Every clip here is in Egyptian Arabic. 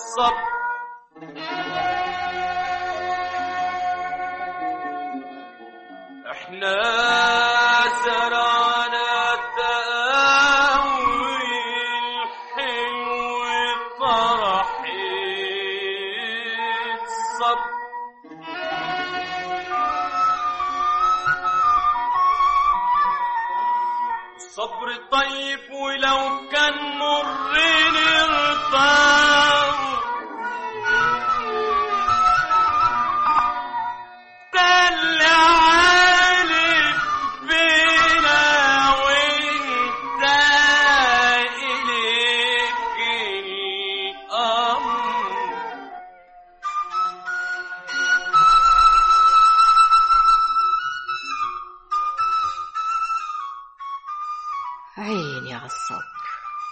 الصبر احنا زرعنا تقاوي الحلو طرح الصبر الصبر طيب ولو كان مر نرضاه كان عالف بينا وانت إليك الأمر عيني على الصبر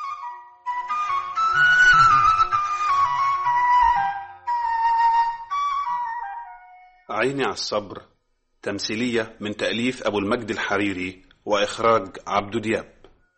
عيني على الصبر تمثيلية من تأليف أبو المجد الحريري وإخراج عبدو دياب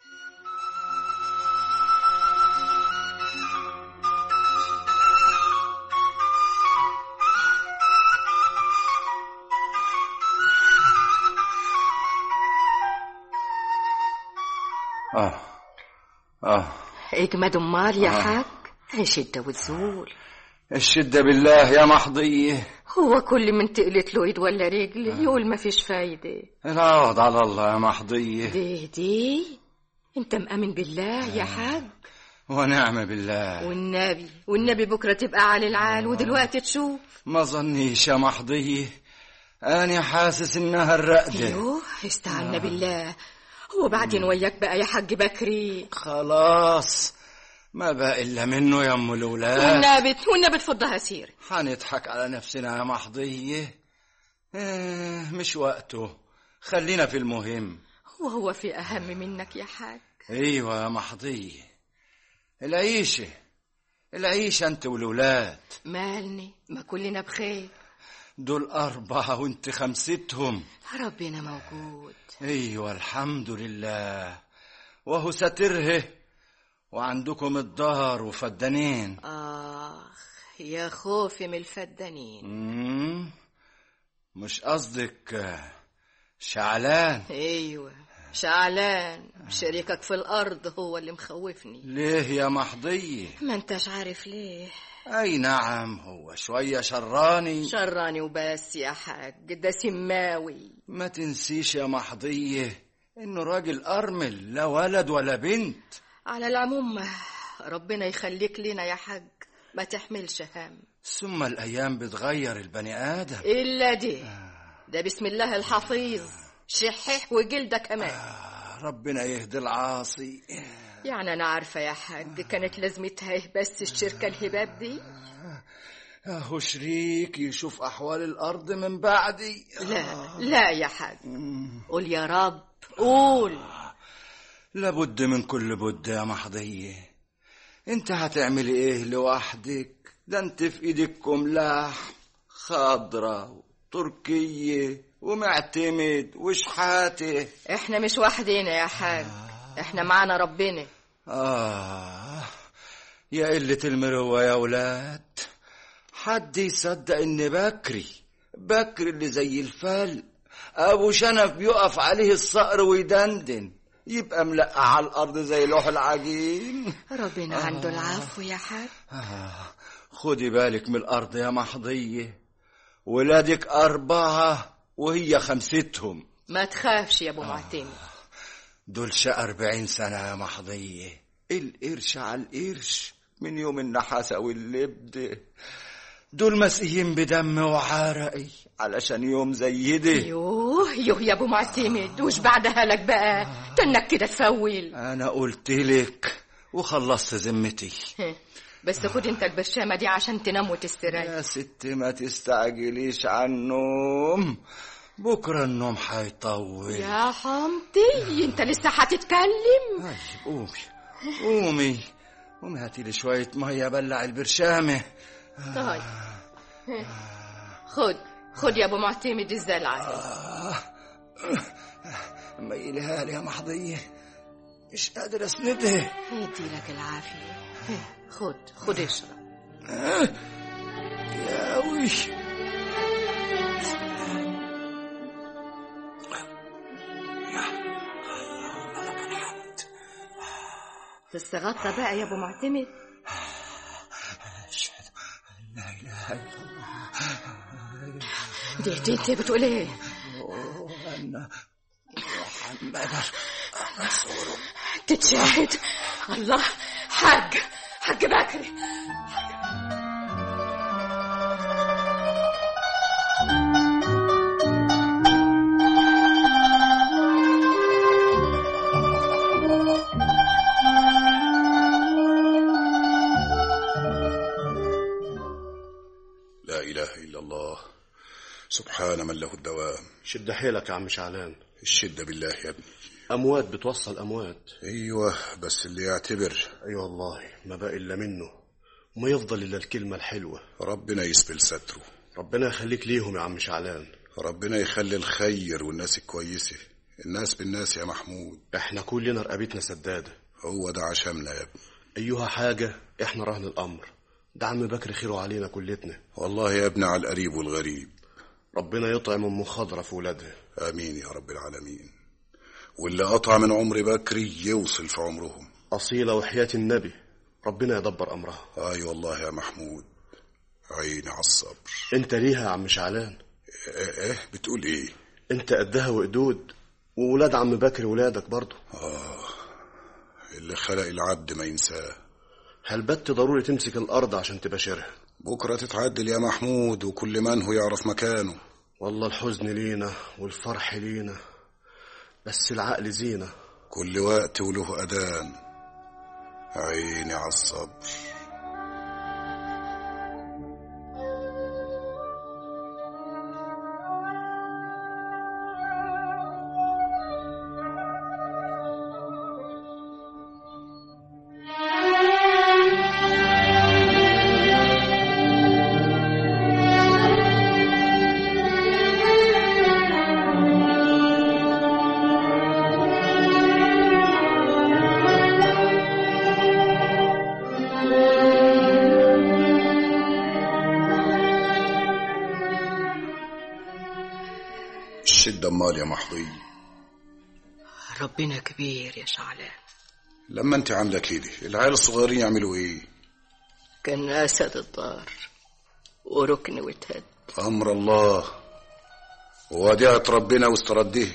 آه آه اجمد امال يا آه. حاج هي شدة وتزول الشدة بالله يا محضية هو كل من تقلت له ايد ولا رجل يقول ما فيش فايدة العوض على الله يا محضية دي دي انت مأمن بالله يا حاج ونعم بالله والنبي والنبي بكرة تبقى على العال ودلوقتي تشوف ما ظنيش يا محضية أنا حاسس إنها الرقدة يوه استعنا بالله هو بعدين وياك بقى يا حاج بكري خلاص ما بقى إلا منه يا أم الولاد والنبي والنبي تفضها سير حنضحك على نفسنا يا محضية آه مش وقته خلينا في المهم وهو في أهم منك يا حاج ايوه يا محضية العيشة العيشة انت والولاد مالني ما كلنا بخير دول أربعة وانت خمستهم ربنا موجود ايوه الحمد لله وهو ساتره وعندكم الدار وفدانين آخ يا خوفي من الفدانين مم، مش قصدك آه، شعلان ايوه شعلان شريكك في الارض هو اللي مخوفني ليه يا محضية ما انتش عارف ليه اي نعم هو شوية شراني شراني وبس يا حاج ده سماوي ما تنسيش يا محضية انه راجل ارمل لا ولد ولا بنت على العموم ربنا يخليك لنا يا حاج ما تحملش هم ثم الايام بتغير البني ادم الا دي ده بسم الله الحفيظ شحيح وجلده كمان ربنا يهدي العاصي يعني انا عارفه يا حاج كانت لازمتها إيه بس الشركه الهباب دي اهو شريك يشوف احوال الارض من بعدي لا لا يا حاج قول يا رب قول لابد من كل بد يا محضية انت هتعملي ايه لوحدك ده انت في ايدكم لحم خضرة تركية ومعتمد وشحاتة احنا مش وحدينا يا حاج احنا معانا ربنا آه يا قلة المروة يا ولاد حد يصدق إن بكري بكري اللي زي الفل أبو شنف بيقف عليه الصقر ويدندن يبقى ملقع على الأرض زي لوح العجين ربنا عنده العفو يا حاج آه خدي بالك من الأرض يا محضية ولادك أربعة وهي خمستهم ما تخافش يا ابو معتمد دول شا أربعين سنة يا محضية القرش على القرش من يوم النحاسة واللبد دول مسقيين بدم وعرقي علشان يوم زي ده يوه يوه يا ابو معتمد وش بعدها لك بقى تنك كده تفول أنا قلت لك وخلصت ذمتي بس خد انت البرشامه دي عشان تنام وتستريح يا ست ما تستعجليش عن النوم بكرة النوم هيطول يا حمدي انت لسه هتتكلم طيب قومي قومي قومي هاتي لي شوية مية بلع البرشامة طيب خد خد يا ابو معتمد الزلعه ميلها لي يا محضية مش قادر اسندها يدي لك العافيه خد خد اشرب آه، يا وي تستغطى بقى يا ابو معتمد أشهد أن لا إله إلا الله دي دي انت بتقول ايه وأن محمدا رسول الله تتشاهد الله حاج حاج بكري لا إله إلا الله سبحان من له الدوام شد حيلك يا عم شعلان الشدة بالله يا ابني أموات بتوصل أموات أيوة بس اللي يعتبر أي أيوة والله ما بقى إلا منه وما يفضل إلا الكلمة الحلوة ربنا يسبل ستره ربنا يخليك ليهم يا عم شعلان ربنا يخلي الخير والناس الكويسة الناس بالناس يا محمود إحنا كلنا رقبتنا سدادة هو ده عشمنا يا ابني أيها حاجة إحنا رهن الأمر ده عم بكر خيره علينا كلتنا والله يا ابني على القريب والغريب ربنا يطعم أم خضرة في ولادها آمين يا رب العالمين واللي قطع من عمر بكري يوصل في عمرهم أصيلة وحياة النبي ربنا يدبر أمرها آي والله يا محمود عيني على الصبر أنت ليها يا عم شعلان إيه, إيه بتقول إيه أنت قدها وقدود وولاد عم بكر ولادك برضه اللي خلق العبد ما ينساه هل بت ضروري تمسك الأرض عشان تباشرها بكرة تتعدل يا محمود وكل من هو يعرف مكانه والله الحزن لينا والفرح لينا بس العقل زينة كل وقت وله أذان عيني على الصبر الشدة امال يا محضي ربنا كبير يا شعلان لما انت عاملة كده العيال الصغيرين يعملوا ايه كان أسد الدار وركن وتهد أمر الله ووديعة ربنا واسترده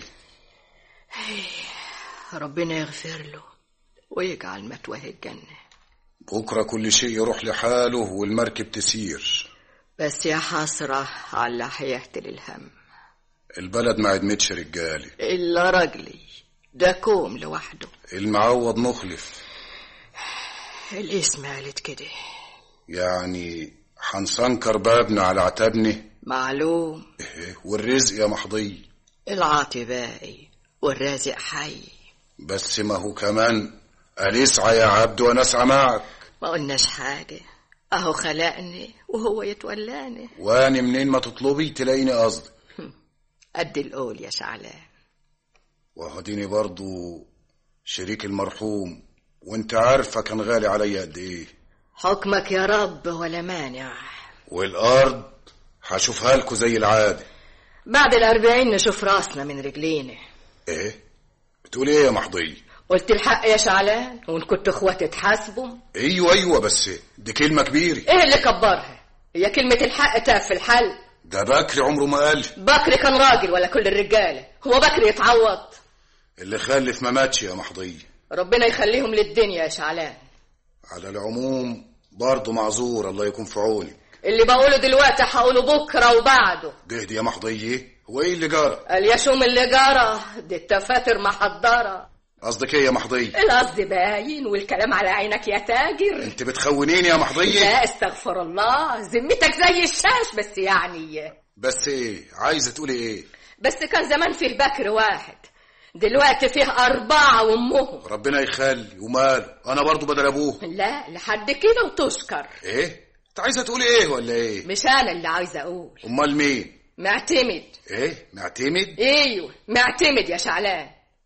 ربنا يغفر له ويجعل مثواه الجنة بكرة كل شيء يروح لحاله والمركب تسير بس يا حسرة على اللي هيحتل الهم البلد ما عدمتش رجالي إلا رجلي ده كوم لوحده المعوض مخلف الاسم قالت كده يعني حنسنكر بابنا على عتبني معلوم إيه، والرزق يا محضي العاطي باقي والرازق حي بس ما هو كمان قال اسعى يا عبد وانا اسعى معك ما قلناش حاجة أهو خلقني وهو يتولاني واني منين ما تطلبي تلاقيني قصدي قد القول يا شعلان وهديني برضو شريك المرحوم وانت عارفة كان غالي عليا قد ايه حكمك يا رب ولا مانع والارض هشوفها لكم زي العادة بعد الأربعين نشوف راسنا من رجلينا ايه بتقول ايه يا محضي قلت الحق يا شعلان وإن كنت اخواتي تحاسبوا ايوه ايوه بس دي كلمة كبيرة ايه اللي كبرها هي كلمة الحق تاف في الحل ده بكري عمره ما قال بكري كان راجل ولا كل الرجالة هو بكري يتعوض اللي خلف ما ماتش يا محضي ربنا يخليهم للدنيا يا شعلان على العموم برضه معذور الله يكون في عونك اللي بقوله دلوقتي هقوله بكرة وبعده بهدي يا محضي هو ايه اللي جرى قال يا شوم اللي جرى دي التفاتر محضرة قصدك ايه يا محضي القصد باين والكلام على عينك يا تاجر انت بتخونيني يا محضي لا استغفر الله ذمتك زي الشاش بس يعني بس ايه عايزه تقولي ايه بس كان زمان فيه بكر واحد دلوقتي فيه أربعة وأمهم ربنا يخلي وماله انا برضه بدل ابوه لا لحد كده وتشكر ايه انت عايزه تقولي ايه ولا ايه مش أنا اللي عايزة أقول امال مين معتمد ايه معتمد ايوه معتمد يا شعلان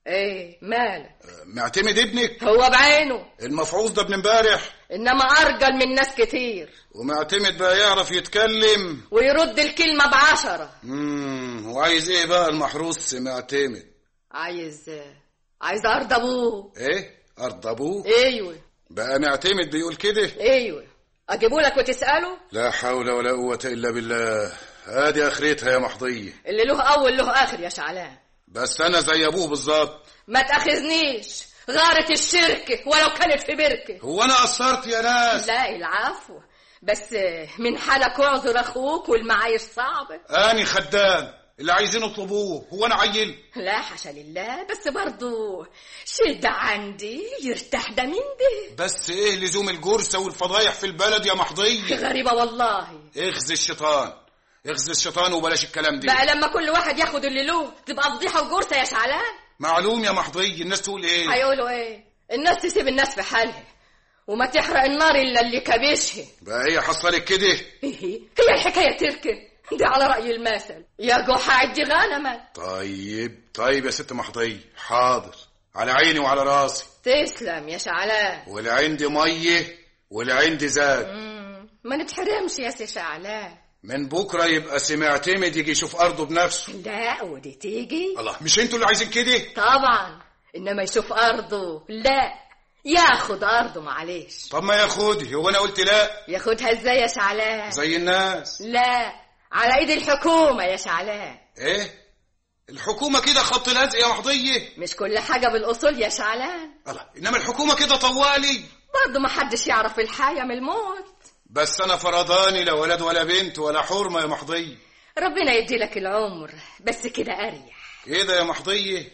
ايه مالك معتمد ابنك هو بعينه المفعوص ده ابن امبارح انما ارجل من ناس كتير ومعتمد بقى يعرف يتكلم ويرد الكلمة بعشرة امم وعايز ايه بقى المحروس معتمد عايز عايز ارض ابوه ايه ارض ابوه ايوه بقى معتمد بيقول كده ايوه اجيبه لك وتساله لا حول ولا قوة الا بالله ادي اخرتها يا محضية اللي له اول له اخر يا شعلان بس انا زي ابوه بالظبط ما تاخذنيش غارت الشركة ولو كانت في بركة هو انا قصرت يا ناس لا العفو بس من حالك اعذر اخوك والمعايش صعبة اني خدام اللي عايزين يطلبوه هو انا عيل لا حاشا لله بس برضو شد عندي يرتاح ده من ده بس ايه لزوم الجرسة والفضايح في البلد يا محضية غريبة والله اخزي الشيطان اخزي الشيطان وبلاش الكلام ده بقى لما كل واحد ياخد اللي له تبقى فضيحة وجرسة يا شعلان معلوم يا محضية الناس تقول ايه هيقولوا ايه الناس تسيب الناس في حالها وما تحرق النار الا اللي كابشها بقى هي حصلت كده هي الحكاية تركب دي على رأي المثل يا جحا عدي غنمك طيب طيب يا ست محضية حاضر على عيني وعلى راسي تسلم يا شعلان ولا عندي مية ولا عندي زاد مم، ما نتحرمش يا سي شعلان من بكرة يبقى سمعتمد يجي يشوف أرضه بنفسه لا ودي تيجي الله مش انتوا اللي عايزين كده طبعا انما يشوف ارضه لا ياخد ارضه معلش طب ما ياخدها هو انا قلت لا ياخدها ازاي يا شعلان زي الناس لا على ايد الحكومة يا شعلان ايه الحكومة كده خط لزق يا محضية مش كل حاجة بالأصول يا شعلان الله انما الحكومة كده طوالي برضه ما حدش يعرف الحياة من الموت بس انا فرضاني لا ولد ولا بنت ولا حرمة يا محضية ربنا يديلك العمر بس كده أريح كده يا محضية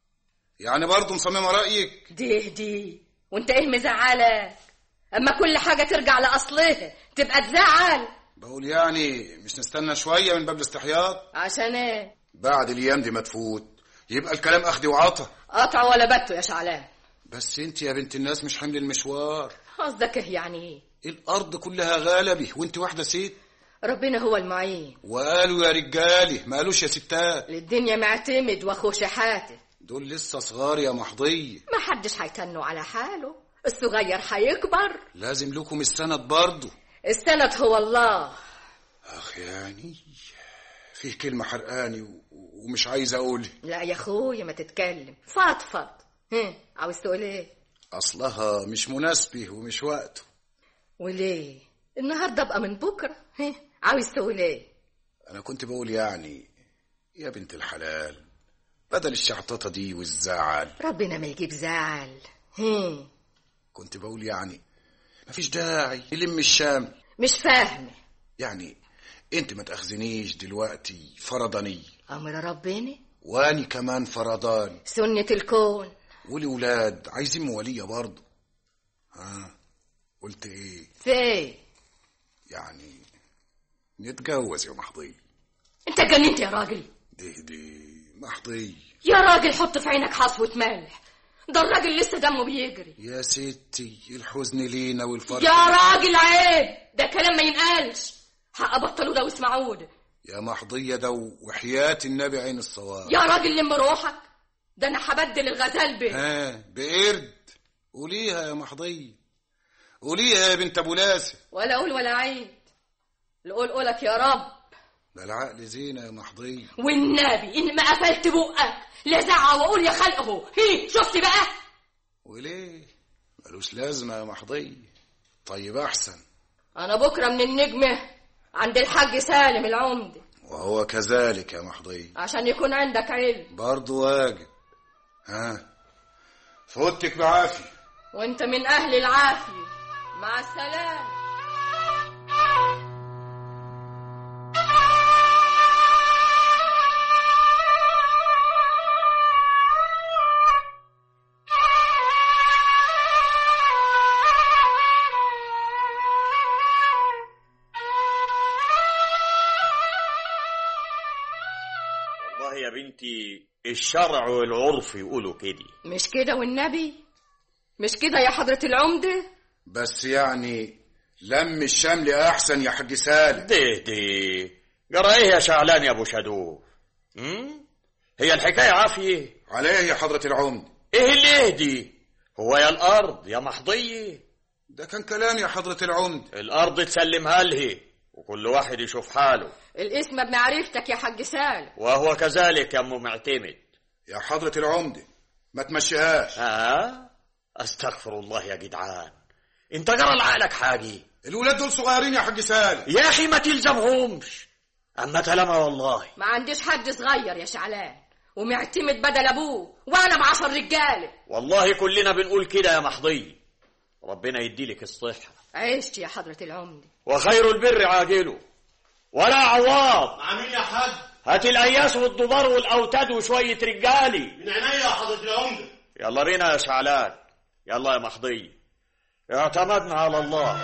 يعني برضه مصممة رأيك دي دي وانت ايه مزعلك اما كل حاجة ترجع لأصلها تبقى تزعل بقول يعني مش نستنى شوية من باب الاستحياط عشان ايه بعد الايام دي ما تفوت يبقى الكلام اخدي وعطا قطع ولا بته يا شعلان بس انت يا بنت الناس مش حمل المشوار قصدك ايه يعني ايه الارض كلها غلبي وانت واحده ست ربنا هو المعين وقالوا يا رجالي ما قالوش يا ستات للدنيا معتمد واخو شحاته دول لسه صغار يا محضية ما حدش هيتنوا على حاله الصغير هيكبر لازم لكم السند برضه السند هو الله اخ يعني فيه كلمة حرقاني و- ومش عايز اقولها لا يا اخويا ما تتكلم فضفض هم عاوز تقول ايه اصلها مش مناسبة ومش وقته وليه النهارده ابقى من بكره ها عاوز تقول ايه انا كنت بقول يعني يا بنت الحلال بدل الشحططة دي والزعل ربنا ما يجيب زعل هم كنت بقول يعني مفيش داعي نلم الشام مش فاهمه يعني انت ما تاخذنيش دلوقتي فرضاني امر ربنا واني كمان فرضاني سنه الكون والولاد عايزين موالية برضه ها قلت ايه في ايه يعني نتجوز يا محضي انت اتجننت يا راجل دي دي محضي يا راجل حط في عينك حصوه ملح ده الراجل لسه دمه بيجري يا ستي الحزن لينا والفرح يا راجل عيب ده كلام ما ينقالش حق بطلوا ده واسمعوا ده يا محضية ده وحياة النبي عين الصواب يا راجل لم روحك ده انا هبدل الغزال به ها بقرد قوليها يا محضية قوليها يا بنت ابو لاسع ولا اقول ولا عيد لقول قولك يا رب ده العقل زينة يا محضية والنبي ان ما قفلت بقك لا زعق واقول يا خلقه هي شفتي بقى وليه ملوش لازمة يا محضية طيب أحسن انا بكره من النجمه عند الحاج سالم العمده وهو كذلك يا محضية عشان يكون عندك علم برضه واجب ها فوتك بعافية وانت من اهل العافيه مع السلامه والله يا بنتي الشرع والعرف يقولوا كده مش كده والنبي مش كده يا حضره العمده بس يعني لم الشمل أحسن يا حاج سالم دي دي جرى ايه يا شعلان يا ابو شادوف هم؟ هي الحكاية عافية عليه يا حضرة العمد ايه اللي يهدي هو يا الارض يا محضية ده كان كلام يا حضرة العمد الارض تسلمها له وكل واحد يشوف حاله الاسم بمعرفتك يا حاج سالم وهو كذلك يا ام معتمد يا حضرة العمدة ما تمشيهاش ها استغفر الله يا جدعان انت جرى لعقلك حاجه الولاد دول صغيرين يا حاج سالم يا اخي ما تلزمهمش اما كلامها والله ما عنديش حد صغير يا شعلان ومعتمد بدل ابوه وانا بعشر رجاله والله كلنا بنقول كده يا محضي ربنا يديلك الصحة عشت يا حضرة العمدة وخير البر عاجله ولا عوض مع مين يا حاج هات الاياس والضبار والاوتاد وشوية رجالي من عينيا يا حضرة العمدة يلا بينا يا شعلان يلا يا محضي اعتمدنا على الله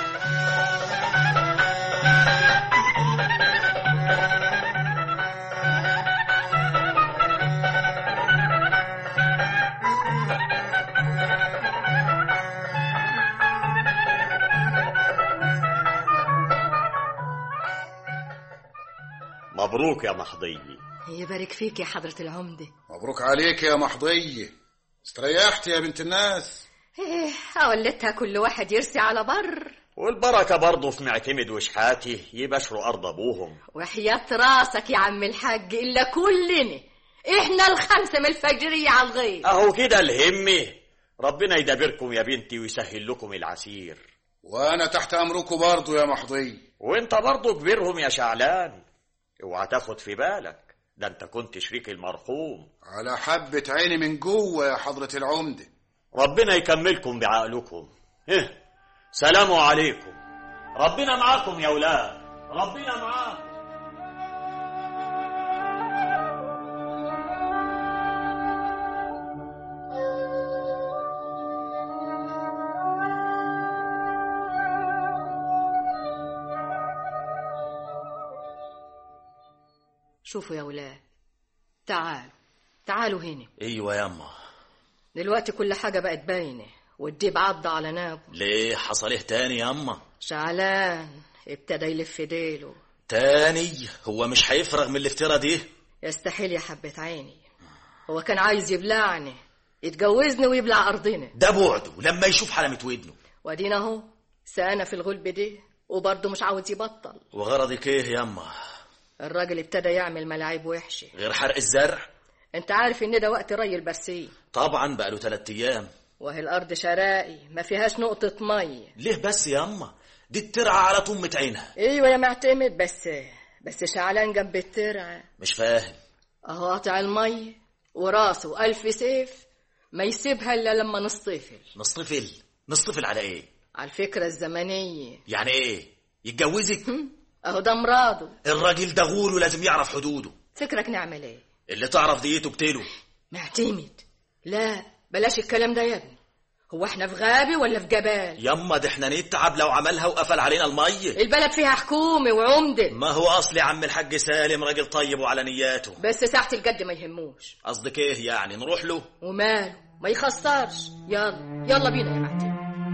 مبروك يا محضي يبارك فيك يا حضرة العمدة مبروك عليك يا محضية استريحت يا بنت الناس ايه اولتها كل واحد يرسي على بر والبركة برضه في معتمد وشحاته يبشروا أرض أبوهم وحياة راسك يا عم الحاج إلا كلنا إحنا الخمسة من الفجرية على الغير أهو كده الهمة ربنا يدبركم يا بنتي ويسهل لكم العسير وانا تحت امركم برضو يا محضية وانت برضه كبيرهم يا شعلان اوعى تاخد في بالك ده انت كنت شريك المرحوم على حبة عيني من جوه يا حضرة العمدة ربنا يكملكم بعقلكم إيه سلام عليكم ربنا معاكم يا ولاد ربنا معاكم شوفوا يا ولاد تعالوا تعالوا هنا ايوه ياما دلوقتي كل حاجة بقت باينة والديب عض على نابه ليه حصل ايه تاني ياما شعلان ابتدى يلف ديله تاني هو مش هيفرغ من الافتراء دي يستحيل يا حبة عيني هو كان عايز يبلعني يتجوزني ويبلع أرضنا ده بعده لما يشوف حلمة ودنه وادينا اهو سأنا في الغلب دي وبرضه مش عاوز يبطل وغرضك ايه ياما الراجل ابتدى يعمل ملاعب وحشة غير حرق الزرع انت عارف ان ده وقت ري البرسيم طبعا بقاله تلات ايام وهي الأرض شرائي ما فيهاش نقطة مية ليه بس ياما دي الترعة على طمة عينها ايوه يا معتمد بس بس شعلان جنب الترعة مش فاهم اهو قاطع المية وراسه ألف سيف ما يسيبها إلا لما نصطفل نصطفل نصطفل على ايه على الفكرة الزمنية يعني ايه يتجوزك اهو ده مراده الراجل ده غول ولازم يعرف حدوده فكرك نعمل ايه اللي تعرف ديته قتله معتمد لا بلاش الكلام ده يا ابني هو احنا في غابة ولا في جبال ياما ده احنا نتعب لو عملها وقفل علينا المية البلد فيها حكومة وعمدة ما هو اصلي عم الحاج سالم راجل طيب وعلى نياته بس ساعة الجد ما يهموش قصدك ايه يعني نروح له وماله ما يخسرش يلا يلا بينا يا معتمد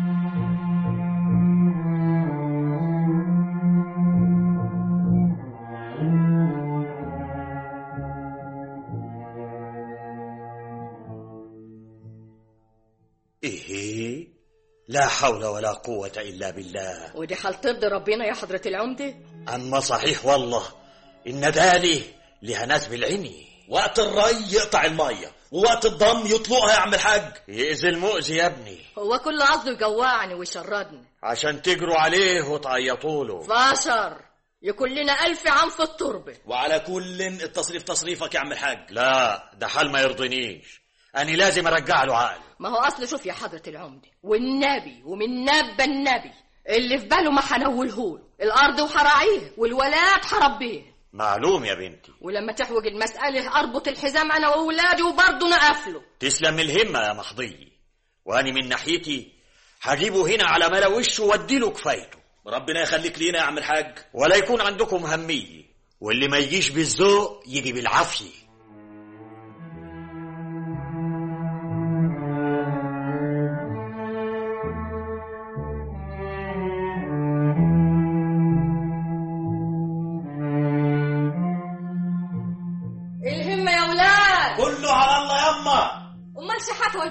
إيه لا حول ولا قوة إلا بالله ودي حال ترضي ربنا يا حضرة العمدة أما صحيح والله إن دالي لها ناس بالعيني وقت الري يقطع المية ووقت الضم يطلقها يا عم الحاج يأذي المؤذي يا ابني هو كل قصده يجوعني ويشردني عشان تجروا عليه وتعيطوا له فاشر يكون لنا ألف عام في التربة وعلى كل التصريف تصريفك يا عم الحاج لا ده حال ما يرضينيش أنا لازم أرجع له عقله ما هو أصل شوف يا حضرة العمدة والنبي ومن نبى النبي اللي في باله ما حنولهوله الأرض وحراعيه والولاد حربيه معلوم يا بنتي ولما تحوج المسألة أربط الحزام أنا وأولادي وبرضه نقفله تسلم الهمة يا محضي وأنا من ناحيتي هجيبه هنا على ملا وشه واديله كفايته ربنا يخليك لينا يا عم الحاج ولا يكون عندكم همية واللي ما يجيش بالذوق يجي بالعافية الهمة يا ولاد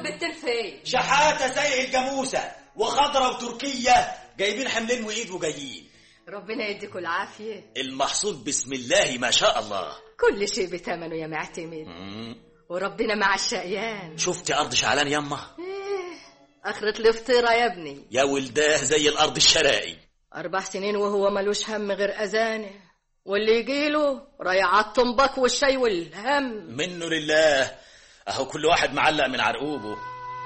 والبتين فين شحاتة زي الجاموسة وخضرة وتركية جايبين حملين وإيد وجايين ربنا يديكوا العافية المحصول بسم الله ما شاء الله كل شيء بثمنه يا معتمد وربنا مع الشقيان شفتي أرض شعلان يما إيه آخرة الفطيرة يا ابني يا ولداه زي الأرض الشرائي أربع سنين وهو ملوش هم غير أذانه واللي يجيله رايح على الطنبك والشاي والهم منه لله أهو كل واحد معلق من عرقوبه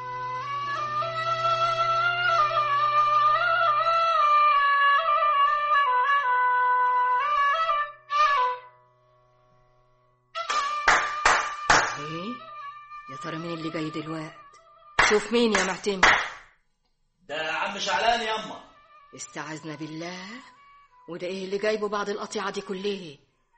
ايه يا ترى مين اللي جاي دلوقت شوف مين يا معتمد ده عم شعلان يما استعذنا بالله وده ايه اللي جايبه بعد القطيعة دي كلها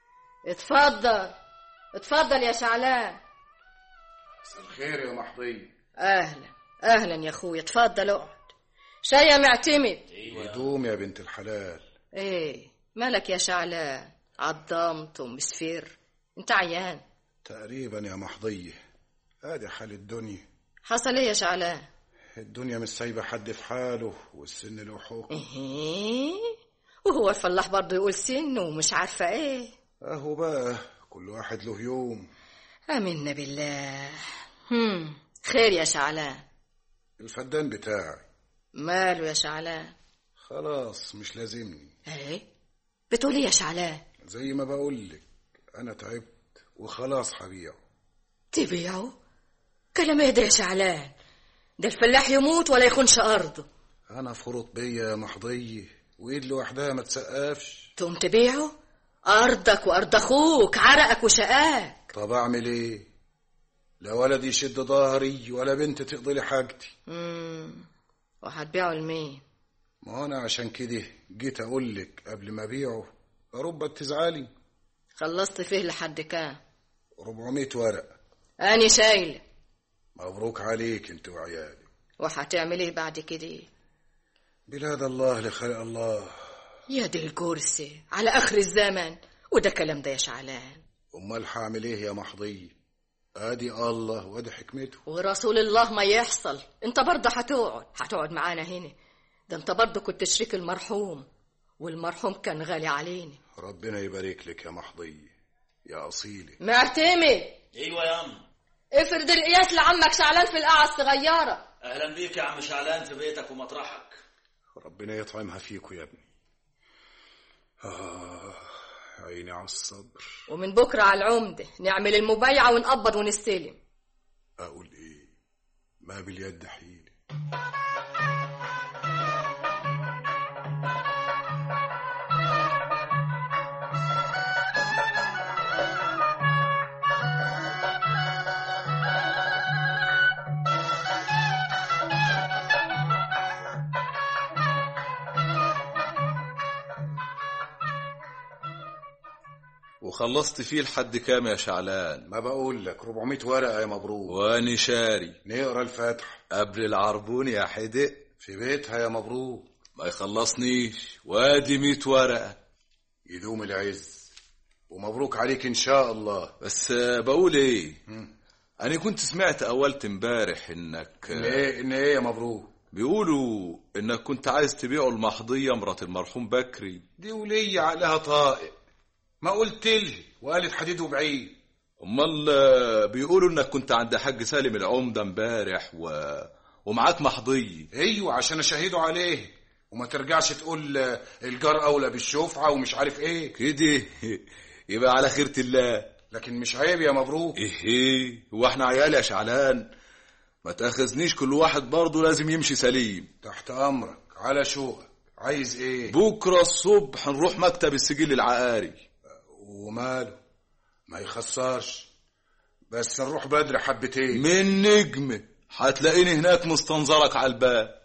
اتفضل اتفضل يا شعلان مساء الخير يا محضي اهلا اهلا يا اخويا اتفضل اقعد شاي يا معتمد يدوم يا بنت الحلال ايه مالك يا شعلان عضمت ومسفر انت عيان تقريبا يا محضية ادي حال الدنيا حصل ايه يا شعلان الدنيا مش سايبة حد في حاله والسن له حكم ايه وهو الفلاح برضه يقول سن ومش عارفة ايه اهو بقى كل واحد له يوم امنا بالله هم خير يا شعلان الفدان بتاعي ماله يا شعلان خلاص مش لازمني ايه بتقول ايه يا شعلان زي ما بقولك انا تعبت وخلاص هبيعه تبيعه كلام ايه ده يا شعلان ده الفلاح يموت ولا يخونش ارضه انا فرط بيا يا محضية وايد لوحدها ما تسقفش تقوم تبيعه ارضك وارض اخوك عرقك وشقاك طب اعمل ايه لا ولد يشد ظهري ولا بنت تقضي لي حاجتي امم وهتبيعه لمين ما انا عشان كده جيت اقول لك قبل ما ابيعه رب تزعلي خلصت فيه لحد كام 400 ورقه اني شايله مبروك عليك انت وعيالك وهتعمل ايه بعد كده بلاد الله لخلق الله يا دي الكرسي على اخر الزمن وده كلام ده يا شعلان امال هعمل ايه يا محضية ادي الله وادي حكمته ورسول الله ما يحصل انت برضه هتقعد هتقعد معانا هنا ده انت برضه كنت شريك المرحوم والمرحوم كان غالي علينا ربنا يبارك لك يا محضية يا اصيلي معتمد ايوه يا عم افرض القياس لعمك شعلان في القاعة الصغيرة اهلا بيك يا عم شعلان في بيتك ومطرحك ربنا يطعمها فيكوا يا ابني آه عيني على الصبر ومن بكرة على العمدة نعمل المبايعة ونقبض ونستلم اقول ايه ما باليد حيلة وخلصت فيه لحد كام يا شعلان ما بقول لك 400 ورقة يا مبروك واني شاري نقرا الفاتحة قبل العربون يا حدق في بيتها يا مبروك ما يخلصنيش وادي ميت ورقة يدوم العز ومبروك عليك ان شاء الله بس آه، بقول ايه انا كنت سمعت اولت امبارح انك ان ايه ان ايه يا مبروك بيقولوا انك كنت عايز تبيعه المحضية مرات المرحوم بكري دي ولية عليها طائق ما قلت لي وقالت حديد وبعيد امال آه، بيقولوا انك كنت عند حاج سالم العمدة امبارح و... ومعاك محضية ايوه عشان اشهده عليه وما ترجعش تقول آه، الجار اولى بالشفعه ومش عارف ايه كده يبقى على خيرة الله لكن مش عيب يا مبروك ايه هو احنا عيال يا شعلان ما تاخذنيش كل واحد برضه لازم يمشي سليم تحت امرك على شوقك عايز ايه بكره الصبح نروح مكتب السجل العقاري وماله ما يخسرش بس نروح بدري حبتين من نجمة هتلاقيني هناك مستنظرك على الباب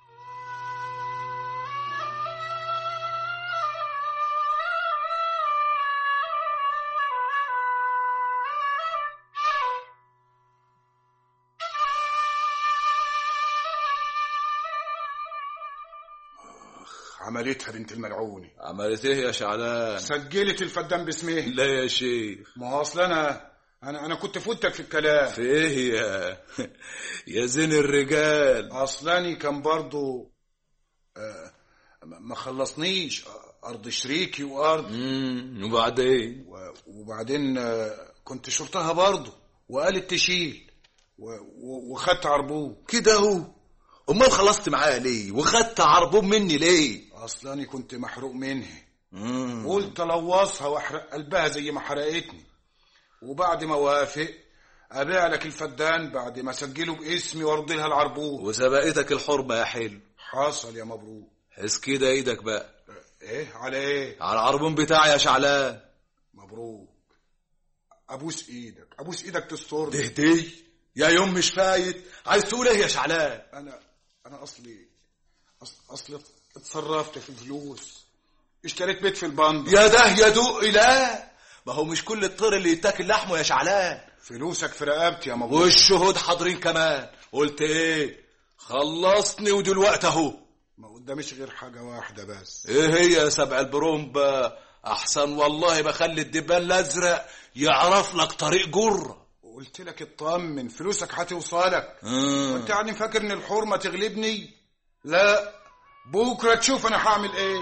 عملتها بنت الملعوني عملت ايه يا شعلان سجلت الفدان باسمه لا يا شيخ ما هو اصل انا انا انا كنت فوتك في الكلام في ايه يا يا زين الرجال اصلاني كان برضو آه، ما خلصنيش ارض شريكي وارض امم وبعدين و- وبعدين آه، كنت شرطها برضو وقالت تشيل و- و- وخدت عربون كده اهو امال خلصت معايا ليه وخدت عربون مني ليه اصلاني كنت محروق منها مم. قلت الوصها واحرق قلبها زي ما حرقتني وبعد ما وافق ابيع لك الفدان بعد ما اسجله باسمي وارضي لها العربون وسبقتك الحرمه يا حلو حصل يا مبروك حس كده ايدك بقى ايه على ايه على العربون بتاعي يا شعلان مبروك ابوس ايدك ابوس ايدك تسترني تهدي يا يوم مش فايت عايز تقول ايه يا شعلان انا انا اصلي أص- اصلي اتصرفت في الفلوس اشتريت بيت في البند يا ده يا دوق لا ما هو مش كل الطير اللي يتاكل لحمه يا شعلان فلوسك في رقبتي يا مبروك والشهود حاضرين كمان قلت ايه خلصني ودلوقتي اهو ما قدامش غير حاجه واحده بس ايه هي يا سبع البرومبا احسن والله بخلي الدبان الازرق يعرف لك طريق جره قلت لك اطمن فلوسك هتوصلك مم. وانت يعني فاكر ان الحرمه تغلبني لا بكره تشوف انا هعمل ايه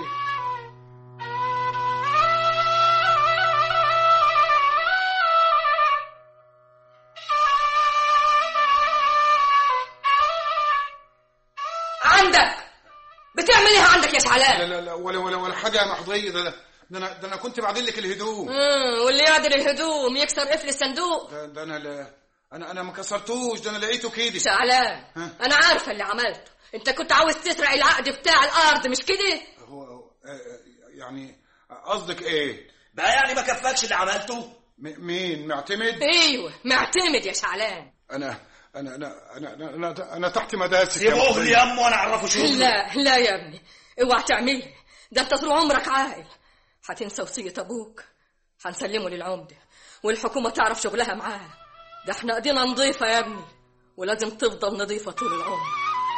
عندك بتعمل ايه عندك يا لا شعلان لا لا ولا ولا ولا حاجه يا محضيه ده ده ده انا ده انا كنت بعدل لك الهدوم مم، واللي يعدل الهدوم يكسر قفل الصندوق ده, ده انا لا انا انا ما كسرتوش ده انا لقيته كده شعلان ها؟ انا عارفه اللي عملته انت كنت عاوز تسرق العقد بتاع الارض مش كده هو هو- آه، آه، يعني قصدك ايه بقى يعني ما كفاكش اللي عملته م- مين معتمد ايوه معتمد يا شعلان انا انا انا انا انا, أنا, أنا تحت مداسك يا سيبوه محضية. لي يمه وانا اعرفه شغله لا لا يا ابني اوعى تعملها ده انت طول عمرك عاقل هتنسى وصية ابوك هنسلمه للعمدة والحكومة تعرف شغلها معاه ده احنا ايدينا نظيفة يا ابني ولازم تفضل نظيفة طول العمر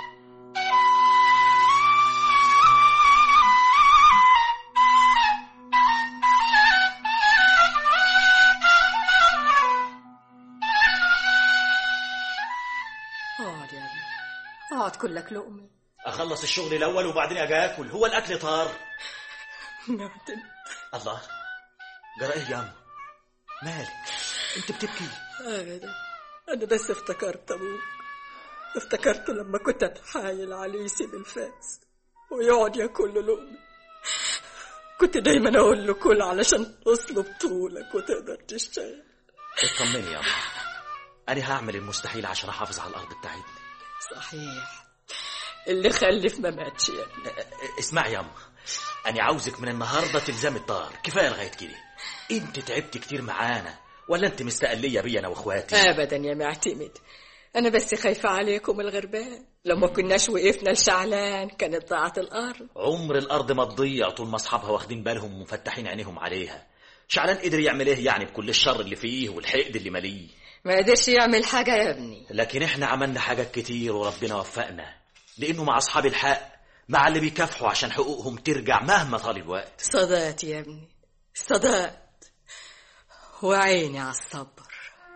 اقعد يا ابني اقعد كلك لقمة اخلص الشغل الاول وبعدين اجي اكل هو الاكل طار معتمد الله جرى ايه يا عم مالك انت بتبكي أبدا أنا بس افتكرت أبوك افتكرت لما كنت أتحايل عليه يسيب الفاس ويقعد ياكل له لقمة كنت دايما أقول له كل علشان تصلب طولك وتقدر تشتغل اطمني يا عم انا هعمل المستحيل عشان احافظ على الارض بتاعتنا صحيح اللي خلف ما ماتش يا ابني اه، اه، اسمعي يا عم انا عاوزك من النهارده تلزمي الدار كفايه لغايه كده انت تعبت كتير معانا ولا انت مستقليه بيا انا واخواتي أبدا يا معتمد أنا بس خايفة عليكم الغربان لو ما كناش وقفنا لشعلان كانت ضاعت الأرض عمر الارض ما تضيع طول ما اصحابها واخدين بالهم ومفتحين عينيهم عليها شعلان قدر يعمل ايه يعني بكل الشر اللي فيه والحقد اللي ماليه ما قدرش يعمل حاجة يا ابني لكن احنا عملنا حاجات كتير وربنا وفقنا لانه مع اصحاب الحق مع اللي بيكافحوا عشان حقوقهم ترجع مهما طال الوقت صدقت يا ابني صدقت وعيني على الصبر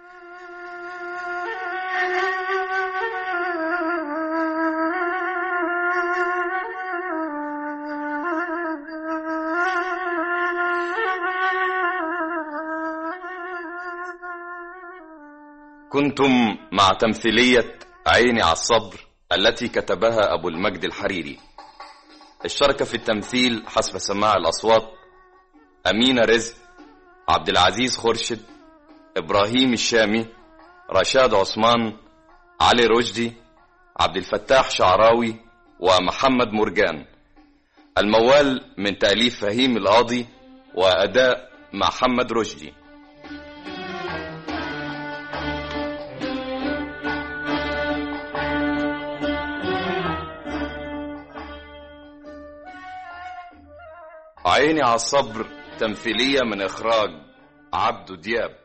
كنتم مع تمثيلية عيني على الصبر التي كتبها أبو المجد الحريري اشترك في التمثيل حسب سماع الأصوات أمينة رزق عبد العزيز خرشد إبراهيم الشامي رشاد عثمان علي رشدي عبد الفتاح شعراوي ومحمد مرجان الموال من تأليف فهيم القاضي وأداء محمد رشدي عيني على الصبر تمثيلية من إخراج عبدو دياب